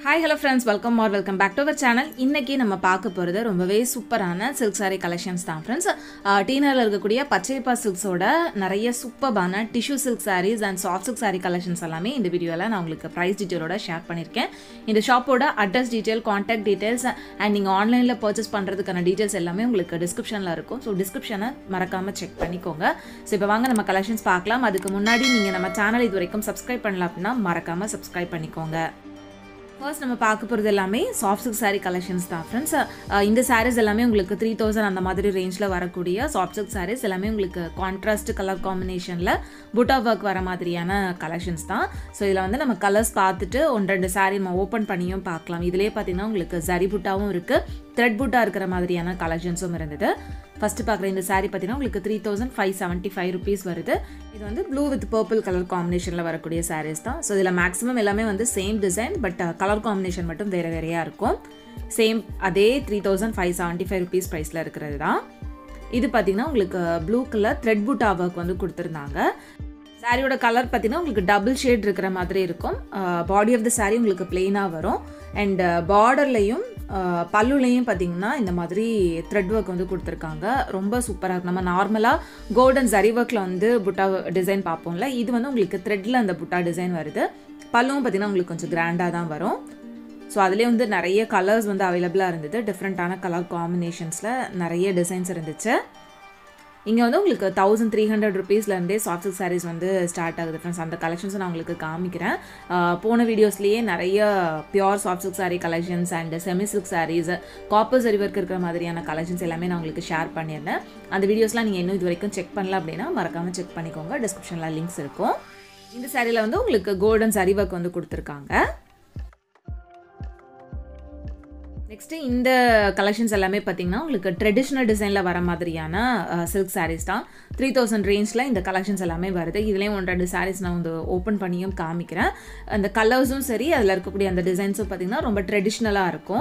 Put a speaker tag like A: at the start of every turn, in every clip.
A: hi hello friends welcome or welcome back to our channel இன்னைக்கு நம்ம பார்க்க போகிறது ரொம்பவே சூப்பரான சில்க் saree கலெக்ஷன்ஸ் தான் ஃப்ரெண்ட்ஸ் டீனரில் இருக்கக்கூடிய பச்சைப்பா சில்க்ஸோட நிறைய சூப்பரான tissue silk sarees and soft silk saree collections எல்லாமே இந்த வீடியோவில் நான் உங்களுக்கு ப்ரைஸ் டீட்டெயிலோட ஷேர் பண்ணியிருக்கேன் இந்த ஷாப்போட address detail contact details and நீங்கள் ஆன்லைனில் பர்ச்சேஸ் பண்ணுறதுக்கான டீட்டெயில்ஸ் எல்லாமே உங்களுக்கு டிஸ்கிரிப்ஷனில் இருக்கும் ஸோ டிஸ்கிரிப்ஷனை மறக்காமல் செக் பண்ணிக்கோங்க ஸோ இப்போ வாங்க நம்ம கலெக்ஷன்ஸ் பார்க்கலாம் அதுக்கு முன்னாடி நீங்கள் நம்ம சேனல் இது வரைக்கும் சப்ஸ்கிரைப் பண்ணல அப்படின்னா மறக்காமல் சப்ஸ்கிரைப் பண்ணிக்கோங்க ஃபர்ஸ்ட் நம்ம பார்க்க போகிறது எல்லாமே சாஃப்ட் சில்க் saree கலெக்ஷன்ஸ் தான் ஃப்ரெண்ட்ஸ் இந்த சாரீஸ் எல்லாமே உங்களுக்கு த்ரீ தௌசண்ட் அந்த மாதிரி ரேஞ்சில் வரக்கூடிய சாஃப்ட் சில்க் sarees எல்லாமே உங்களுக்கு கான்ட்ராஸ்ட் கலர் காம்பினேஷனில் புட்டா ஒர்க் வர மாதிரியான கலெக்ஷன்ஸ் தான் ஸோ இதில் வந்து நம்ம கலர்ஸ் பார்த்துட்டு ஒன்று ரெண்டு saree நம்ம ஓப்பன் பண்ணியும் பார்க்கலாம் இதிலே பார்த்தீங்கன்னா உங்களுக்கு ஜரி புட்டாவும் இருக்குது த்ரெட் புட்டா இருக்கிற மாதிரியான கலெக்ஷன்ஸும் இருந்தது ஃபஸ்ட்டு பார்க்குற இந்த saree பார்த்தீங்கன்னா உங்களுக்கு three thousand five seventy five rupees வருது இது வந்து ப்ளூ வித் பர்பிள் கலர் காம்பினேஷனில் வரக்கூடிய sarees தான் ஸோ இதில் மேக்ஸிமம் எல்லாமே வந்து same design but colour combination மட்டும் வேறு வேறையாக இருக்கும் சேம் அதே three thousand five seventy five rupees ப்ரைஸில் இருக்கிறது தான் இது பார்த்தீங்கன்னா உங்களுக்கு blue colour thread butta work வந்து கொடுத்துருந்தாங்க சாரியோட கலர் பார்த்தீங்கன்னா உங்களுக்கு டபுள் ஷேட் இருக்கிற மாதிரி இருக்கும் பாடி ஆஃப் த saree உங்களுக்கு பிளெயினாக வரும் அண்ட் பார்டர்லையும் பல்லுலையும் பார்த்தீங்கன்னா இந்த மாதிரி த்ரெட் ஒர்க் வந்து கொடுத்துருக்காங்க ரொம்ப சூப்பராக இருக்கும் நம்ம நார்மலாக கோல்டன் ஜரி ஒர்க்கில் வந்து புட்டா டிசைன் பார்ப்போம்ல இது வந்து உங்களுக்கு த்ரெட்டில் அந்த புட்டா டிசைன் வருது பல்லுவும் பார்த்தீங்கன்னா உங்களுக்கு கொஞ்சம் கிராண்டாக தான் வரும் ஸோ அதுலேயே வந்து நிறைய கலர்ஸ் வந்து அவைலபிளாக இருந்தது டிஃப்ரெண்ட்டான கலர் காம்பினேஷன்ஸில் நிறைய டிசைன்ஸ் இருந்துச்சு இங்கே வந்து உங்களுக்கு தௌசண்ட் த்ரீ ஹண்ட்ரட் ருபீஸ்லேருந்தே சாஃப்ட் சில்க் சாரீஸ் வந்து ஸ்டார்ட் ஆகுது ஃப்ரெண்ட்ஸ் அந்த கலெக்ஷன்ஸை நான் உங்களுக்கு காமிக்கிறேன் ஆஹ் போன வீடியோஸ்லேயே நிறைய pure soft silk saree collections and semi silk sarees copper zari work இருக்கிற மாதிரியான கலெக்ஷன்ஸ் எல்லாமே நான் உங்களுக்கு ஷேர் பண்ணியிருந்தேன் அந்த வீடியோஸ்லாம் நீங்கள் இன்னும் இது வரைக்கும் செக் பண்ணல அப்படின்னா மறக்காமல் செக் பண்ணிக்கோங்க டிஸ்கிரிப்ஷனில் லிங்க்ஸ் இருக்கும் இந்த சாரியில் வந்து உங்களுக்கு கோல்டன் சரி ஒர்க் வந்து கொடுத்துருக்காங்க நெக்ஸ்ட்டு இந்த கலெக்ஷன்ஸ் எல்லாமே பார்த்தீங்கன்னா உங்களுக்கு ட்ரெடிஷ்னல் டிசைனில் வர மாதிரியான சில்க் sarees தான் த்ரீ தௌசண்ட் ரேஞ்சில் இந்த கலெக்ஷன்ஸ் எல்லாமே வருது இதுலேயும் ஒன்று ரெண்டு sarees நான் வந்து ஓப்பன் பண்ணியும் காமிக்கிறேன் அந்த கலர்ஸும் சரி அதில் இருக்கக்கூடிய அந்த டிசைன்ஸும் பார்த்தீங்கன்னா ரொம்ப ட்ரெடிஷ்னலாக இருக்கும்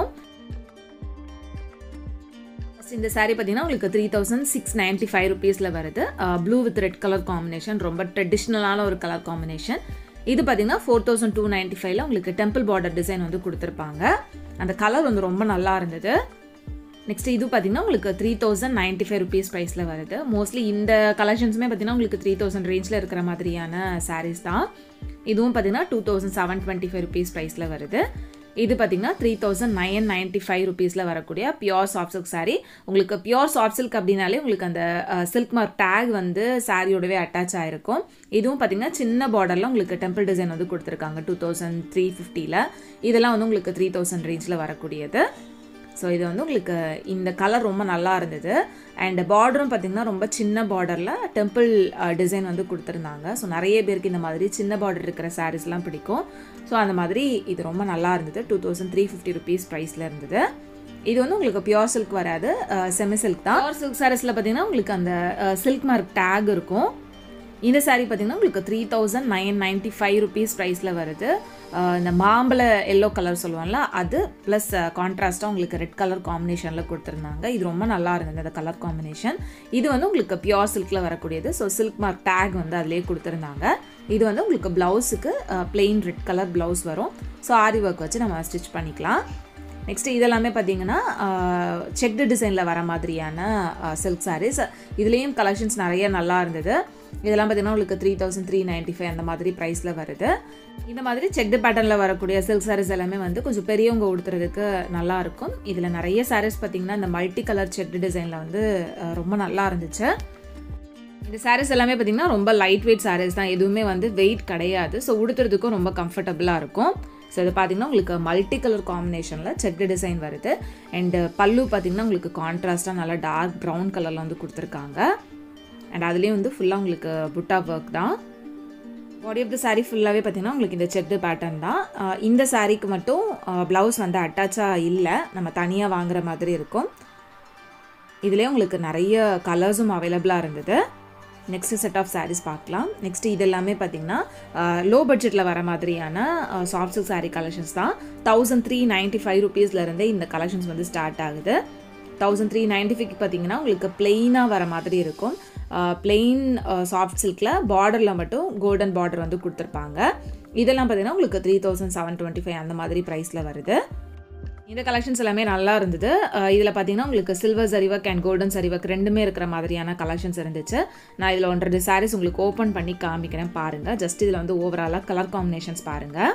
A: First இந்த saree பார்த்தீங்கன்னா உங்களுக்கு three thousand six ninety five ருபீஸில் வருது blue with red colour combination ரொம்ப ட்ரெடிஷ்னலான ஒரு கலர் காம்பினேஷன் இது பார்த்தீங்கன்னா ஃபோர் தௌசண்ட் டூ நைன்ட்டி ஃபைவ்ல உங்களுக்கு டெம்பிள் பார்டர் டிசைன் வந்து கொடுத்துருப்பாங்க அந்த கலர் வந்து ரொம்ப நல்லா இருந்தது நெக்ஸ்ட் இது பார்த்தீங்கன்னா உங்களுக்கு three thousand ninety five rupees ப்ரைஸில் வருது மோஸ்ட்லி இந்த கலெக்ஷன்ஸுமே பார்த்தீங்கன்னா உங்களுக்கு த்ரீ தௌசண்ட் ரேஞ்சில் இருக்கிற மாதிரியான sarees தான் இதுவும் பார்த்தீங்கன்னா two thousand seven twenty five rupees ப்ரைஸில் வருது இது பார்த்தீங்கன்னா three thousand nine ninety five ருபீஸில் வரக்கூடிய பியோர் சாஃப்ட் சில்க் saree உங்களுக்கு பியோர் சாஃப்ட் சில்க் அப்படின்னாலே உங்களுக்கு அந்த சில்க் மார்க் டேக் வந்து சாரியோடவே அட்டாச் ஆகிருக்கும் இதுவும் பார்த்தீங்கன்னா சின்ன பார்டரில் உங்களுக்கு டெம்பிள் டிசைன் வந்து கொடுத்துருக்காங்க டூ தௌசண்ட் த்ரீ ஃபிஃப்டியில் இதெல்லாம் வந்து உங்களுக்கு த்ரீ தௌசண்ட் ரேஞ்சில் வரக்கூடியது ஸோ இது வந்து உங்களுக்கு இந்த கலர் ரொம்ப நல்லா இருந்தது அண்ட் பார்டரும் பார்த்திங்கன்னா ரொம்ப சின்ன பார்டரில் டெம்பிள் டிசைன் வந்து கொடுத்துருந்தாங்க ஸோ நிறைய பேருக்கு இந்த மாதிரி சின்ன பார்டர் இருக்கிற சாரீஸ்லாம் பிடிக்கும் ஸோ அந்த மாதிரி இது ரொம்ப நல்லா இருந்தது two thousand three fifty rupees ப்ரைஸில் இருந்தது இது வந்து உங்களுக்கு பியோர் சில்க் வராது செமி சில்க் தான் பியோர் சில்க் சாரீஸில் பார்த்தீங்கன்னா உங்களுக்கு அந்த சில்க் மார்க் டேக் இருக்கும் இந்த saree பார்த்தீங்கன்னா உங்களுக்கு three thousand nine ninety five rupees ப்ரைஸில் வருது அஹ் இந்த மாம்பழ எல்லோ கலர் சொல்லுவோம்ல அது ப்ளஸ் கான்ட்ராஸ்ட்டாக உங்களுக்கு ரெட் கலர் காம்பினேஷனில் கொடுத்துருந்தாங்க இது ரொம்ப நல்லா இருந்தது அந்த கலர் காம்பினேஷன் இது வந்து உங்களுக்கு பியோர் சில்கில் வரக்கூடியது ஸோ சில்க் மார்க் டேக் வந்து அதிலே கொடுத்துருந்தாங்க இது வந்து உங்களுக்கு ப்ளவுஸுக்கு பிளெயின் ரெட் கலர் ப்ளவுஸ் வரும் ஸோ ஆரி ஒர்க் வச்சு நம்ம ஸ்டிச் பண்ணிக்கலாம் நெக்ஸ்ட் இதெல்லாமே பார்த்தீங்கன்னா செக்டு டிசைனில் வர மாதிரியான சில்க் sarees இதுலேயும் கலெக்ஷன்ஸ் நிறைய நல்லா இருந்தது இதெல்லாம் பார்த்தீங்கன்னா உங்களுக்கு three thousand three ninety five அந்த மாதிரி ப்ரைஸில் வருது இந்த மாதிரி செக்டு பேட்டர்னில் வரக்கூடிய சில்க் sarees எல்லாமே வந்து கொஞ்சம் பெரியவங்க உடுத்துறதுக்கு நல்லா இருக்கும் இதில் நிறைய sarees பார்த்தீங்கன்னா இந்த மல்டி கலர் செக்டு டிசைனில் வந்து அஹ், ரொம்ப நல்லா இருந்துச்சு இந்த sarees எல்லாமே பார்த்தீங்கன்னா ரொம்ப லைட் வெயிட் sarees தான் எதுவுமே வந்து வெயிட் கிடையாது ஸோ உடுத்துறதுக்கும் ரொம்ப கம்ஃபர்டபுளாக இருக்கும் ஸோ இது பார்த்தீங்கன்னா உங்களுக்கு மல்டி கலர் காம்பினேஷனில் செக்டு டிசைன் வருது அண்டு பல்லு பார்த்தீங்கன்னா உங்களுக்கு கான்ட்ராஸ்ட்டாக நல்லா டார்க் ப்ரௌன் கலரில் வந்து கொடுத்துருக்காங்க அண்ட் அதுலேயும் வந்து ஃபுல்லாக உங்களுக்கு புட்டா ஒர்க் தான் பாடி ஆஃப் த saree ஃபுல்லாகவே பார்த்தீங்கன்னா உங்களுக்கு இந்த செக்டு பேட்டர்ன் தான் அஹ் இந்த சாரீக்கு மட்டும் ப்ளவுஸ் வந்து அட்டாச்சாக இல்லை நம்ம தனியாக வாங்குற மாதிரி இருக்கும் இதுலேயே உங்களுக்கு நிறைய கலர்ஸும் அவைலபிளாக இருந்தது நெக்ஸ்ட் செட் ஆஃப் sarees பார்க்கலாம் நெக்ஸ்ட் இது எல்லாமே பார்த்தீங்கன்னா லோ பட்ஜெட்டில் வர மாதிரியான சாஃப்ட் சில்க் saree கலெக்ஷன்ஸ் தான் தௌசண்ட் த்ரீ நைன்ட்டி ஃபைவ் ருபீஸ்லேருந்தே இந்த கலெக்ஷன்ஸ் வந்து ஸ்டார்ட் ஆகுது தௌசண்ட் த்ரீ நைன்ட்டி ஃபைவ் பார்த்தீங்கன்னா உங்களுக்கு பிளெயினாக வர மாதிரி இருக்கும் பிளெயின் சாஃப்ட் சில்கில் பார்டரில் மட்டும் கோல்டன் பார்டர் வந்து கொடுத்துருப்பாங்க இதெல்லாம் பார்த்தீங்கன்னா உங்களுக்கு three thousand seven twenty five அந்த மாதிரி ப்ரைஸில் வருது இந்த கலெக்ஷன்ஸ் எல்லாமே நல்லா இருந்தது இதில் பார்த்தீங்கன்னா உங்களுக்கு சில்வர் சரிவக் அண்ட் கோல்டன் சரிவக் ரெண்டுமே இருக்கிற மாதிரியான கலெக்ஷன்ஸ் இருந்துச்சு நான் இதில் ஒன்றரை சாரீஸ் உங்களுக்கு ஓப்பன் பண்ணி காமிக்கிறேன் பாருங்கள் ஜஸ்ட் இதில் வந்து ஓவராலாக கலர் காம்பினேஷன்ஸ் பாருங்கள்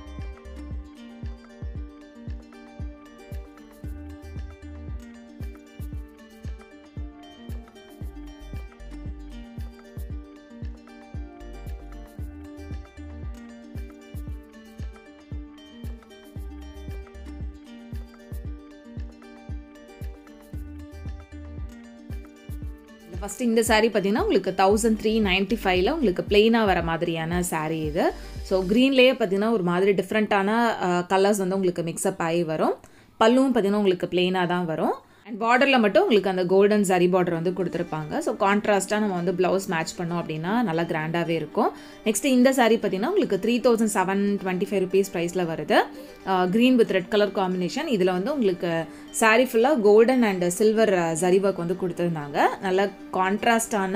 A: ஃபஸ்ட்டு இந்த saree பார்த்தீங்கன்னா உங்களுக்கு தௌசண்ட் த்ரீ நைன்ட்டி ஃபைவ்ல உங்களுக்கு பிளெயினாக வர மாதிரியான saree இது ஸோ க்ரீன்லேயே பார்த்தீங்கன்னா ஒரு மாதிரி டிஃப்ரெண்ட்டான கலர்ஸ் வந்து உங்களுக்கு மிக்ஸ்அப் ஆகி வரும் பல்லுவும் பார்த்தீங்கன்னா உங்களுக்கு பிளெயினாக தான் வரும் அண்ட் பார்டரில் மட்டும் உங்களுக்கு அந்த கோல்டன் சரி பார்டர் வந்து கொடுத்துருப்பாங்க ஸோ கான்ட்ராஸ்ட்டாக நம்ம வந்து ப்ளவுஸ் மேட்ச் பண்ணோம் அப்படின்னா நல்லா கிராண்டாகவே இருக்கும் நெக்ஸ்ட் இந்த saree பார்த்தீங்கன்னா உங்களுக்கு three thousand seven twenty five rupees ப்ரைஸில் வருது green with red colour combination இதில் வந்து உங்களுக்கு saree ஃபுல்லாக golden and silver zari work வந்து கொடுத்துருந்தாங்க நல்ல கான்ட்ராஸ்டான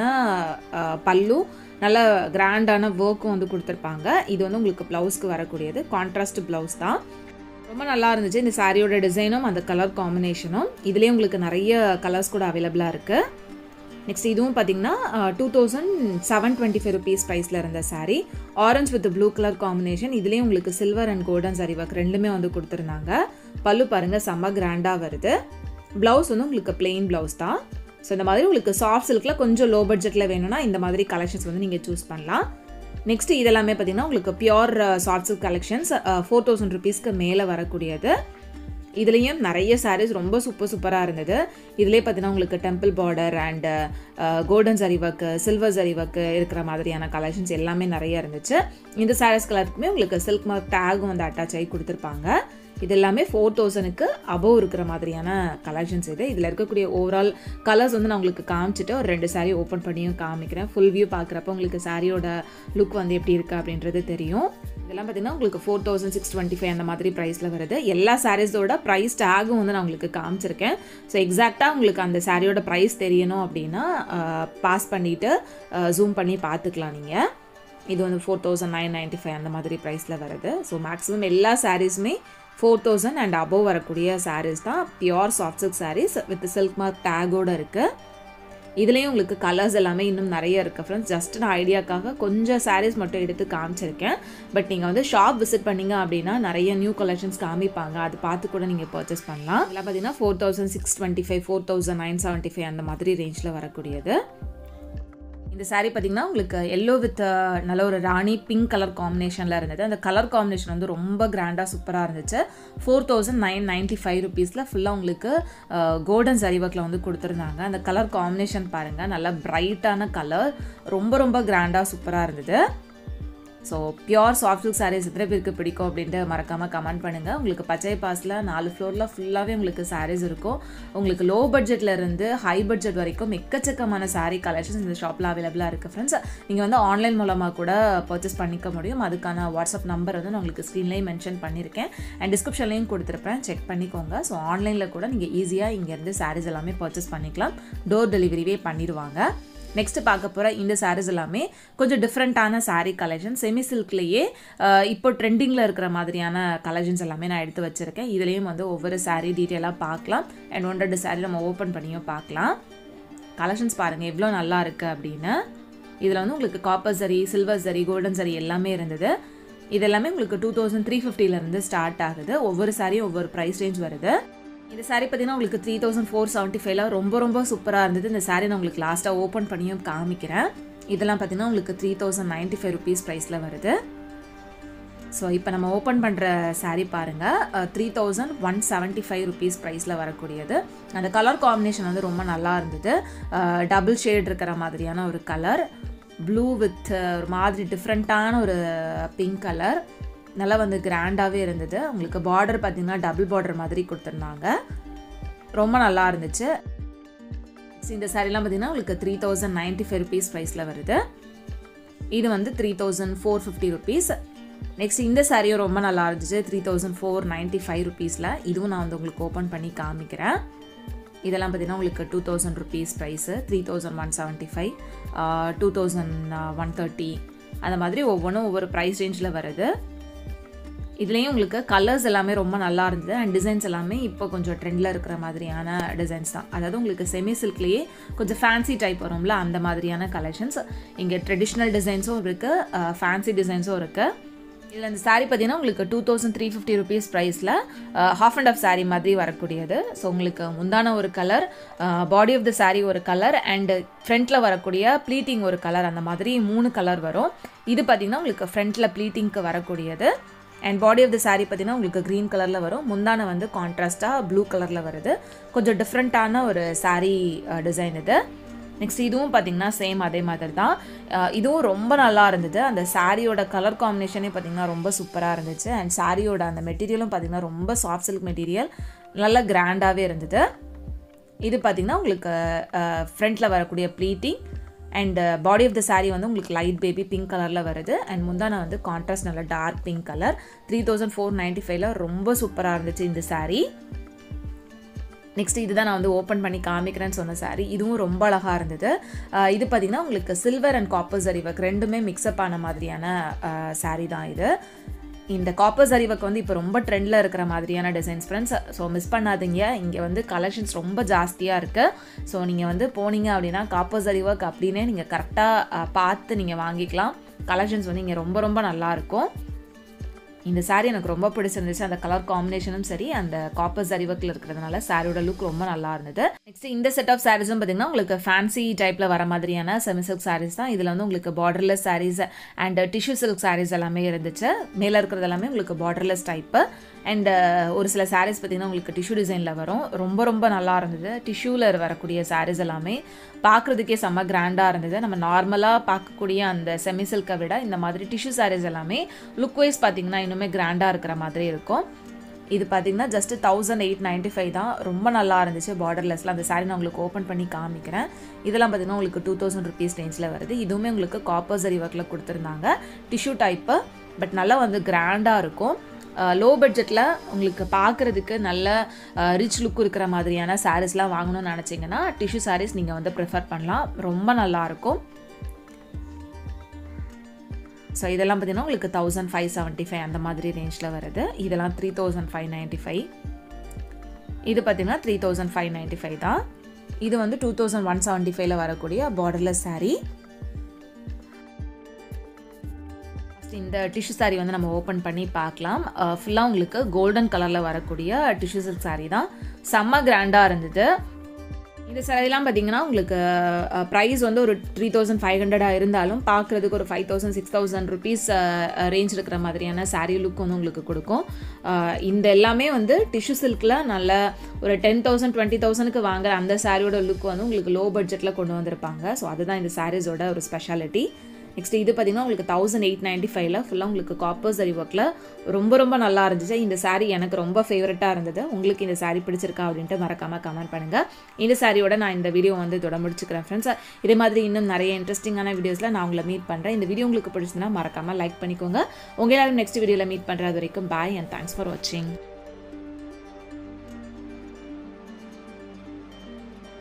A: பல்லு நல்ல கிராண்டான ஒர்க்கும் வந்து கொடுத்துருப்பாங்க இது வந்து உங்களுக்கு ப்ளவுஸ்க்கு வரக்கூடியது கான்ட்ராஸ்ட் ப்ளவுஸ் தான் ரொம்ப நல்லா இருந்துச்சு இந்த சாரியோட டிசைனும் அந்த கலர் காம்பினேஷனும் இதுலேயே உங்களுக்கு நிறைய கலர்ஸ் கூட அவைலபிளாக இருக்குது நெக்ஸ்ட் இதுவும் பார்த்தீங்கன்னா two thousand seven twenty five rupees ப்ரைஸில் இருந்த saree orange with blue colour combination இதுலேயும் உங்களுக்கு silver and golden zari work ரெண்டுமே வந்து கொடுத்துருந்தாங்க பல்லு பாருங்கள் செம்ம கிராண்டாக வருது ப்ளவுஸ் வந்து உங்களுக்கு பிளெயின் ப்ளவுஸ் தான் ஸோ இந்த மாதிரி உங்களுக்கு சாஃப்ட் சில்கில் கொஞ்சம் லோ பட்ஜெட்டில் வேணும்னா இந்த மாதிரி கலெக்ஷன்ஸ் வந்து நீங்கள் சூஸ் பண்ணலாம் நெக்ஸ்ட் இதெல்லாமே பார்த்தீங்கன்னா உங்களுக்கு pure soft silk collections four thousand ருபீஸ்க்கு மேலே வரக்கூடியது இதுலேயும் நிறைய sarees ரொம்ப சூப்பர் சூப்பராக இருந்தது இதுலேயே பார்த்தீங்கன்னா உங்களுக்கு temple border and golden zari work silver zari work இருக்கிற மாதிரியான கலெக்ஷன்ஸ் எல்லாமே நிறைய இருந்துச்சு இந்த sarees கலருக்குமே உங்களுக்கு சில்க் மார்க் டேகும் வந்து அட்டாச் ஆகி கொடுத்துருப்பாங்க இது எல்லாமே ஃபோர் தௌசண்ட்க்கு அபவ் இருக்கிற மாதிரியான கலெக்ஷன்ஸ் இது இதில் இருக்கக்கூடிய ஓவரால் கலர்ஸ் வந்து நான் உங்களுக்கு காமிச்சிட்டு ஒரு ரெண்டு saree ஓப்பன் பண்ணியும் காமிக்கிறேன் ஃபுல் வியூ பார்க்குறப்ப உங்களுக்கு சாரியோட லுக் வந்து எப்படி இருக்குது அப்படின்றது தெரியும் இதெல்லாம் பார்த்தீங்கன்னா உங்களுக்கு four thousand six twenty five அந்த மாதிரி ப்ரைஸில் வருது எல்லா சாரீஸோட ப்ரைஸ் டேகும் வந்து நான் உங்களுக்கு காமிச்சிருக்கேன் ஸோ எக்ஸாக்டாக உங்களுக்கு அந்த சாரியோட ப்ரைஸ் தெரியணும் அப்படின்னா பாஸ் பண்ணிவிட்டு ஜூம் பண்ணி பார்த்துக்கலாம் நீங்கள் இது வந்து four thousand nine ninety five அந்த மாதிரி ப்ரைஸில் வருது ஸோ மேக்ஸிமம் எல்லா சாரீஸுமே ஃபோர் தௌசண்ட் அண்ட் அபோவ் வரக்கூடிய சாரீஸ் தான் pure soft silk sarees with silk mark டேகோடு இருக்குது இதுலேயும் உங்களுக்கு கலர்ஸ் எல்லாமே இன்னும் நிறைய இருக்குது ஃப்ரெண்ட்ஸ் ஜஸ்ட் நான் ஐடியாக்காக கொஞ்சம் சாரீஸ் மட்டும் எடுத்து காமிச்சிருக்கேன் பட் நீங்கள் வந்து ஷாப் விசிட் பண்ணீங்க அப்படின்னா நிறைய நியூ கலெக்ஷன்ஸ் காமிப்பாங்க அது பார்த்து கூட நீங்கள் பர்ச்சேஸ் பண்ணலாம் இதெல்லாம் பார்த்தீங்கன்னா four thousand six twenty five four thousand nine seventy five அந்த மாதிரி ரேஞ்சில் வரக்கூடியது இந்த saree பார்த்தீங்கன்னா உங்களுக்கு எல்லோ வித் நல்ல ஒரு ராணி பிங்க் கலர் காம்பினேஷனில் இருந்தது அந்த கலர் காம்பினேஷன் வந்து ரொம்ப கிராண்டாக சூப்பராக இருந்துச்சு four thousand nine ninety five ருபீஸில் ஃபுல்லாக உங்களுக்கு கோல்டன் சரி ஒர்க்கில் வந்து கொடுத்துருந்தாங்க அந்த கலர் காம்பினேஷன் பாருங்கள் நல்லா பிரைட்டான கலர் ரொம்ப ரொம்ப கிராண்டாக சூப்பராக இருந்தது so pure soft silk sarees எத்தனை பேருக்கு பிடிக்கும் அப்படின்ட்டு மறக்காமல் கமெண்ட் பண்ணுங்கள் உங்களுக்கு பச்சை பாஸில் நாலு ஃப்ளோரில் ஃபுல்லாகவே உங்களுக்கு சாரீஸ் இருக்கும் உங்களுக்கு லோ பட்ஜெட்டில் இருந்து ஹை பட்ஜெட் வரைக்கும் எக்கச்சக்கமான சாரீ கலெக்ஷன்ஸ் இந்த ஷாப்பில் அவைலபிளாக இருக்குது ஃப்ரெண்ட்ஸ் நீங்கள் வந்து ஆன்லைன் மூலமாக கூட பர்ச்சேஸ் பண்ணிக்க முடியும் அதுக்கான வாட்ஸ்அப் நம்பர் வந்து நான் உங்களுக்கு ஸ்க்ரீன்லேயும் மென்ஷன் பண்ணியிருக்கேன் அண்ட் டிஸ்கிரிப்ஷன்லேயும் கொடுத்துருப்பேன் செக் பண்ணிக்கோங்க ஸோ ஆன்லைனில் கூட நீங்கள் ஈஸியாக இங்கேருந்து சாரீஸ் எல்லாமே பர்ச்சேஸ் பண்ணிக்கலாம் டோர் டெலிவரியே பண்ணிடுவாங்க நெக்ஸ்ட் பார்க்க போகிற இந்த சாரீஸ் எல்லாமே கொஞ்சம் டிஃப்ரெண்ட்டான saree கலெக்ஷன் செமி சில்க்லேயே இப்போ ட்ரெண்டிங்கில் இருக்கிற மாதிரியான கலெக்ஷன்ஸ் எல்லாமே நான் எடுத்து வச்சுருக்கேன் இதுலேயும் வந்து ஒவ்வொரு saree டீட்டெயிலாக பார்க்கலாம் அண்ட் ஒன் ரெண்டு saree நம்ம ஓப்பன் பண்ணியும் பார்க்கலாம் கலெக்ஷன்ஸ் பாருங்கள் எவ்வளோ நல்லா இருக்குது அப்படின்னு இதில் வந்து உங்களுக்கு காப்பர் சரி சில்வர் சரி கோல்டன் சரி எல்லாமே இருந்தது இது எல்லாமே உங்களுக்கு டூ தௌசண்ட் த்ரீ ஃபிஃப்டிலேருந்து ஸ்டார்ட் ஆகுது ஒவ்வொரு சாரியும் ஒவ்வொரு ப்ரைஸ் ரேஞ்ச் வருது இந்த saree பார்த்தீங்கன்னா உங்களுக்கு த்ரீ தௌசண்ட் ஃபோர் செவன்ட்டி ஃபைவ்ல ரொம்ப ரொம்ப சூப்பராக இருந்தது இந்த saree நான் உங்களுக்கு லாஸ்ட்டாக ஓப்பன் பண்ணியும் காமிக்கிறேன் இதெல்லாம் பார்த்தீங்கன்னா உங்களுக்கு three thousand ninety five rupees ப்ரைஸில் வருது ஸோ இப்போ நம்ம ஓப்பன் பண்ணுற saree பாருங்கள் three thousand one seventy five rupees ப்ரைஸில் வரக்கூடியது அந்த கலர் காம்பினேஷன் வந்து ரொம்ப நல்லா இருந்தது டபுள் ஷேட் இருக்கிற மாதிரியான ஒரு கலர் ப்ளூ வித் ஒரு மாதிரி டிஃப்ரெண்ட்டான ஒரு பிங்க் கலர் நல்லா வந்து கிராண்டாகவே இருந்தது உங்களுக்கு பார்டர் பார்த்தீங்கன்னா டபுள் பார்டர் மாதிரி கொடுத்துருந்தாங்க ரொம்ப நல்லா இருந்துச்சு இந்த சாரீலாம் பார்த்தீங்கன்னா உங்களுக்கு three thousand ninety five rupees ப்ரைஸில் வருது இது வந்து three thousand four fifty rupees next இந்த சாரியும் ரொம்ப நல்லா இருந்துச்சு three thousand four ninety five ருபீஸில் இதுவும் நான் வந்து உங்களுக்கு ஓப்பன் பண்ணி காமிக்கிறேன் இதெல்லாம் பார்த்தீங்கன்னா உங்களுக்கு two thousand rupees price three thousand one seventy five two thousand one thirty அந்த மாதிரி ஒவ்வொன்றும் ஒவ்வொரு ப்ரைஸ் ரேஞ்சில் வருது இதுலேயும் உங்களுக்கு கலர்ஸ் எல்லாமே ரொம்ப நல்லா இருந்தது அண்ட் டிசைன்ஸ் எல்லாமே இப்போ கொஞ்சம் ட்ரெண்டில் இருக்கிற மாதிரியான டிசைன்ஸ் தான் அதாவது உங்களுக்கு செமி சில்க்லேயே கொஞ்சம் ஃபேன்சி டைப் வரும்ல அந்த மாதிரியான கலெக்ஷன்ஸ் இங்கே ட்ரெடிஷ்னல் டிசைன்ஸும் இருக்குது ஃபேன்சி டிசைன்ஸும் இருக்குது இதில் இந்த சாரீ பார்த்தீங்கன்னா உங்களுக்கு two thousand three fifty rupees ப்ரைஸில் ஹாஃப் அண்ட் ஆஃப் சாரீ மாதிரி வரக்கூடியது ஸோ உங்களுக்கு முந்தான ஒரு colour body of the saree ஒரு கலர் அண்டு ஃப்ரண்ட்டில் வரக்கூடிய ப்ளீட்டிங் ஒரு கலர் அந்த மாதிரி மூணு கலர் வரும் இது பார்த்தீங்கன்னா உங்களுக்கு ஃப்ரண்ட்டில் ப்ளீட்டிங்க்கு வரக்கூடியது and body of the saree பார்த்தீங்கன்னா உங்களுக்கு க்ரீன் கலரில் வரும் முந்தான வந்து கான்ட்ராஸ்ட்டாக ப்ளூ கலரில் வருது கொஞ்சம் டிஃப்ரெண்ட்டான ஒரு சாரீ டிசைன் இது நெக்ஸ்ட் இதுவும் பார்த்தீங்கன்னா சேம் அதே மாதிரி தான் இதுவும் ரொம்ப நல்லா இருந்தது அந்த சாரியோட கலர் காம்பினேஷனே பார்த்தீங்கன்னா ரொம்ப சூப்பராக இருந்துச்சு அண்ட் சாரியோட அந்த மெட்டீரியலும் பார்த்தீங்கன்னா ரொம்ப சாஃப்ட் சில்க் மெட்டீரியல் நல்ல கிராண்டாகவே இருந்தது இது பார்த்தீங்கன்னா உங்களுக்கு ஃப்ரண்ட்டில் வரக்கூடிய pleating and body of the saree வந்து உங்களுக்கு லைட் பேபி பிங்க் கலரில் வருது அண்ட் முந்தான வந்து கான்ட்ராஸ்ட் நல்ல dark pink colour three thousand four ninety ஃபைவ்ல ரொம்ப சூப்பராக இருந்துச்சு இந்த சாரீ நெக்ஸ்ட் இதுதான் நான் வந்து ஓப்பன் பண்ணி காமிக்கிறேன்னு சொன்ன சாரீ இதுவும் ரொம்ப அழகாக இருந்தது இது பார்த்திங்கன்னா உங்களுக்கு silver and copper zari work ரெண்டுமே மிக்ஸ்அப் ஆன மாதிரியான சாரீ தான் இது இந்த காப்பர் சரி ஒர்க் வந்து இப்போ ரொம்ப ட்ரெண்டில் இருக்கிற மாதிரியான டிசைன்ஸ் ஃப்ரெண்ட்ஸ் ஸோ மிஸ் பண்ணாதீங்க இங்கே வந்து கலெக்ஷன்ஸ் ரொம்ப ஜாஸ்தியாக இருக்குது ஸோ நீங்கள் வந்து போனீங்க அப்படின்னா காப்பர் சரி ஒர்க் அப்படின்னே நீங்கள் கரெக்டாக பார்த்து நீங்கள் வாங்கிக்கலாம் கலெக்ஷன்ஸ் வந்து இங்கே ரொம்ப ரொம்ப நல்லாயிருக்கும் இந்த சாரீ எனக்கு ரொம்ப பிடிச்சிருந்துச்சு அந்த கலர் காம்பினேஷனும் சரி அந்த காப்பர் சரிவக்கில் இருக்கிறதுனால சாரியோட லுக் ரொம்ப நல்லா இருந்தது நெக்ஸ்ட் இந்த செட் ஆஃப் சாரீஸும் பார்த்தீங்கன்னா உங்களுக்கு ஃபேன்சி டைப்பில் வர மாதிரியான செமி சில்க் சாரீஸ் தான் இதில் வந்து உங்களுக்கு borderless sarees and tissue silk sarees எல்லாமே இருந்துச்சு மேலே இருக்கிறது எல்லாமே உங்களுக்கு பார்டர்லெஸ் டைப்பு அண்ட் ஒரு சில சாரீஸ் பார்த்திங்கன்னா உங்களுக்கு டிஷ்யூ டிசைனில் வரும் ரொம்ப ரொம்ப நல்லா இருந்தது டிஷ்யூவில் வரக்கூடிய சாரீஸ் எல்லாமே பார்க்குறதுக்கே செம்ம கிராண்டாக இருந்தது நம்ம நார்மலாக பார்க்கக்கூடிய அந்த செமி சில்கை விட இந்த மாதிரி டிஷ்யூ சாரீஸ் எல்லாமே லுக் வைஸ் பார்த்திங்கன்னா இன்னுமே கிராண்டாக இருக்கிற மாதிரி இருக்கும் இது பார்த்தீங்கன்னா just thousand eight ninety five தான் ரொம்ப நல்லா இருந்துச்சு பார்டர்லெஸில் அந்த சாரீ நான் உங்களுக்கு ஓப்பன் பண்ணி காமிக்கிறேன் இதெல்லாம் பார்த்தீங்கன்னா உங்களுக்கு டூ தௌசண்ட் ருபீஸ் ரேஞ்சில் வருது இதுவுமே உங்களுக்கு காப்பர் சரி ஒர்க்கில் கொடுத்துருந்தாங்க டிஷ்யூ டைப்பு பட் நல்லா வந்து கிராண்டாக இருக்கும் லோ பட்ஜெட்டில் உங்களுக்கு பார்க்குறதுக்கு நல்ல ரிச் லுக் இருக்கிற மாதிரியான சாரீஸ்லாம் வாங்கணும்னு நினச்சிங்கன்னா டிஷ்யூ சாரீஸ் நீங்கள் வந்து ப்ரிஃபர் பண்ணலாம் ரொம்ப நல்லாயிருக்கும் ஸோ இதெல்லாம் பார்த்தீங்கன்னா உங்களுக்கு தௌசண்ட் ஃபைவ் செவன்ட்டி ஃபைவ் அந்த மாதிரி ரேஞ்சில் வருது இதெல்லாம் three thousand five ninety five இது பார்த்தீங்கன்னா three thousand five ninety five தான் இது வந்து டூ தௌசண்ட் ஒன் செவன்ட்டி ஃபைவ்ல வரக்கூடிய பார்டர்லெஸ் சாரீ இந்த டிஷ்யூ சாரீ வந்து நம்ம ஓப்பன் பண்ணி பார்க்கலாம் ஃபுல்லாக உங்களுக்கு கோல்டன் கலரில் வரக்கூடிய டிஷ்யூ சில்க் சாரீ தான் செம்ம கிராண்டாக இருந்தது இந்த சாரீலாம் பார்த்தீங்கன்னா உங்களுக்கு ப்ரைஸ் வந்து ஒரு த்ரீ தௌசண்ட் ஃபைவ் ஹண்ட்ரடாக இருந்தாலும் பார்க்குறதுக்கு ஒரு five thousand six thousand rupees range இருக்கிற மாதிரியான சாரீ லுக் வந்து உங்களுக்கு கொடுக்கும் இந்த எல்லாமே வந்து டிஷ்யூ சில்கில் நல்ல ஒரு டென் தௌசண்ட் டுவெண்ட்டி தௌசண்ட்க்கு வாங்குற அந்த சாரியோட லுக் வந்து உங்களுக்கு லோ பட்ஜெட்டில் கொண்டு வந்திருப்பாங்க ஸோ அதுதான் இந்த சாரீஸோட ஒரு ஸ்பெஷாலிட்டி நெக்ஸ்ட் இது பார்த்தீங்கன்னா உங்களுக்கு தௌசண்ட் எயிட் நைன்ட்டி ஃபைவ்ல ஃபுல்லாக உங்களுக்கு காப்பர் சரி ஒர்க்கில் ரொம்ப ரொம்ப நல்லா இருந்துச்சு இந்த சாரீ எனக்கு ரொம்ப ஃபேவரட்டாக இருந்தது உங்களுக்கு இந்த சாரீ பிடிச்சிருக்கா அப்படின்ட்டு மறக்காமல் கமெண்ட் பண்ணுங்கள் இந்த சாரியோட நான் இந்த வீடியோ வந்து இதோட முடிச்சுக்கிறேன் ஃப்ரெண்ட்ஸ் இதே மாதிரி இன்னும் நிறைய இன்ட்ரெஸ்டிங்கான வீடியோஸில் நான் உங்களை மீட் பண்ணுறேன் இந்த வீடியோ உங்களுக்கு பிடிச்சிருந்தா மறக்காமல் லைக் பண்ணிக்கோங்க உங்க எல்லாரும் நெக்ஸ்ட் வீடியோவில் மீட் பண்ணுறது வரைக்கும் பாய் அண்ட் தேங்க்ஸ் ஃபார் வாட்சிங்